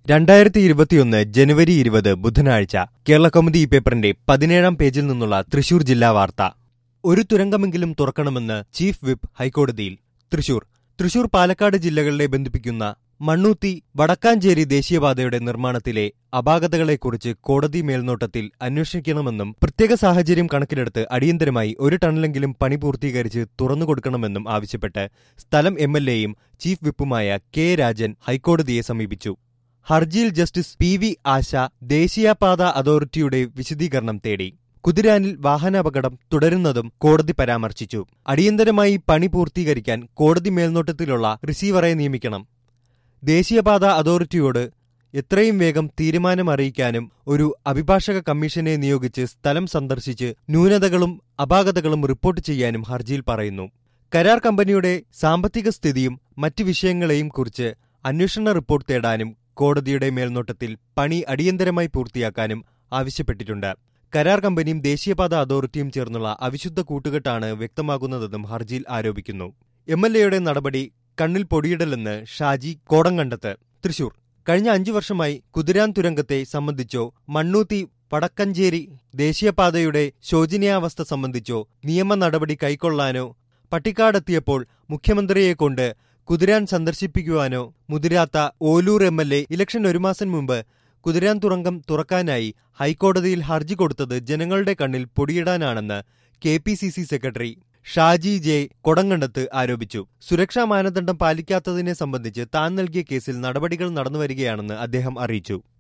രണ്ടായിരത്തി ഇരുപത്തിയൊന്ന് ജനുവരി ഇരുപത് ബുധനാഴ്ച കേരള കൗമുദി ഈ പേപ്പറിന്റെ പതിനേഴാം പേജിൽ നിന്നുള്ള തൃശൂർ ജില്ലാ വാർത്ത ഒരു തുരങ്കമെങ്കിലും തുറക്കണമെന്ന് ചീഫ് വിപ്പ് ഹൈക്കോടതിയിൽ തൃശൂർ തൃശൂർ പാലക്കാട് ജില്ലകളെ ബന്ധിപ്പിക്കുന്ന മണ്ണൂത്തി വടക്കാഞ്ചേരി ദേശീയപാതയുടെ നിർമ്മാണത്തിലെ അപാകതകളെക്കുറിച്ച് കോടതി മേൽനോട്ടത്തിൽ അന്വേഷിക്കണമെന്നും പ്രത്യേക സാഹചര്യം കണക്കിലെടുത്ത് അടിയന്തരമായി ഒരു ടണലെങ്കിലും പണി പൂർത്തീകരിച്ച് തുറന്നുകൊടുക്കണമെന്നും ആവശ്യപ്പെട്ട് സ്ഥലം എം എൽ എയും ചീഫ് വിപ്പുമായ കെ രാജൻ ഹൈക്കോടതിയെ സമീപിച്ചു ഹർജിയിൽ ജസ്റ്റിസ് പി വി ആശ ദേശീയപാത അതോറിറ്റിയുടെ വിശദീകരണം തേടി കുതിരാനിൽ വാഹനാപകടം തുടരുന്നതും കോടതി പരാമർശിച്ചു അടിയന്തരമായി പണി പൂർത്തീകരിക്കാൻ കോടതി മേൽനോട്ടത്തിലുള്ള റിസീവറെ നിയമിക്കണം ദേശീയപാത അതോറിറ്റിയോട് എത്രയും വേഗം തീരുമാനമറിയിക്കാനും ഒരു അഭിഭാഷക കമ്മീഷനെ നിയോഗിച്ച് സ്ഥലം സന്ദർശിച്ച് ന്യൂനതകളും അപാകതകളും റിപ്പോർട്ട് ചെയ്യാനും ഹർജിയിൽ പറയുന്നു കരാർ കമ്പനിയുടെ സാമ്പത്തിക സ്ഥിതിയും മറ്റ് വിഷയങ്ങളെയും കുറിച്ച് അന്വേഷണ റിപ്പോർട്ട് തേടാനും കോടതിയുടെ മേൽനോട്ടത്തിൽ പണി അടിയന്തരമായി പൂർത്തിയാക്കാനും ആവശ്യപ്പെട്ടിട്ടുണ്ട് കരാർ കമ്പനിയും ദേശീയപാത അതോറിറ്റിയും ചേർന്നുള്ള അവിശുദ്ധ കൂട്ടുകെട്ടാണ് വ്യക്തമാകുന്നതെന്നും ഹർജിയിൽ ആരോപിക്കുന്നു എം എൽ എയുടെ നടപടി കണ്ണിൽ പൊടിയിടലെന്ന് ഷാജി കോടങ്കണ്ടത്ത് തൃശൂർ കഴിഞ്ഞ അഞ്ചു വർഷമായി കുതിരാൻ തുരങ്കത്തെ സംബന്ധിച്ചോ മണ്ണൂത്തി വടക്കഞ്ചേരി ദേശീയപാതയുടെ ശോചനീയാവസ്ഥ സംബന്ധിച്ചോ നിയമ നടപടി കൈക്കൊള്ളാനോ പട്ടിക്കാടെത്തിയപ്പോൾ മുഖ്യമന്ത്രിയെക്കൊണ്ട് കുതിരാൻ സന്ദർശിപ്പിക്കുവാനോ മുതിരാത്ത Ollur M L A election ഒരു മാസം മുമ്പ് കുതിരാൻ തുറങ്കം തുറക്കാനായി ഹൈക്കോടതിയിൽ ഹർജി കൊടുത്തത് ജനങ്ങളുടെ കണ്ണിൽ പൊടിയിടാനാണെന്ന് K P C C secretary Shaji J Kodankandath ആരോപിച്ചു സുരക്ഷാ മാനദണ്ഡം പാലിക്കാത്തതിനെ സംബന്ധിച്ച് താൻ നൽകിയ കേസിൽ നടപടികൾ നടന്നുവരികയാണെന്ന് അദ്ദേഹം അറിയിച്ചു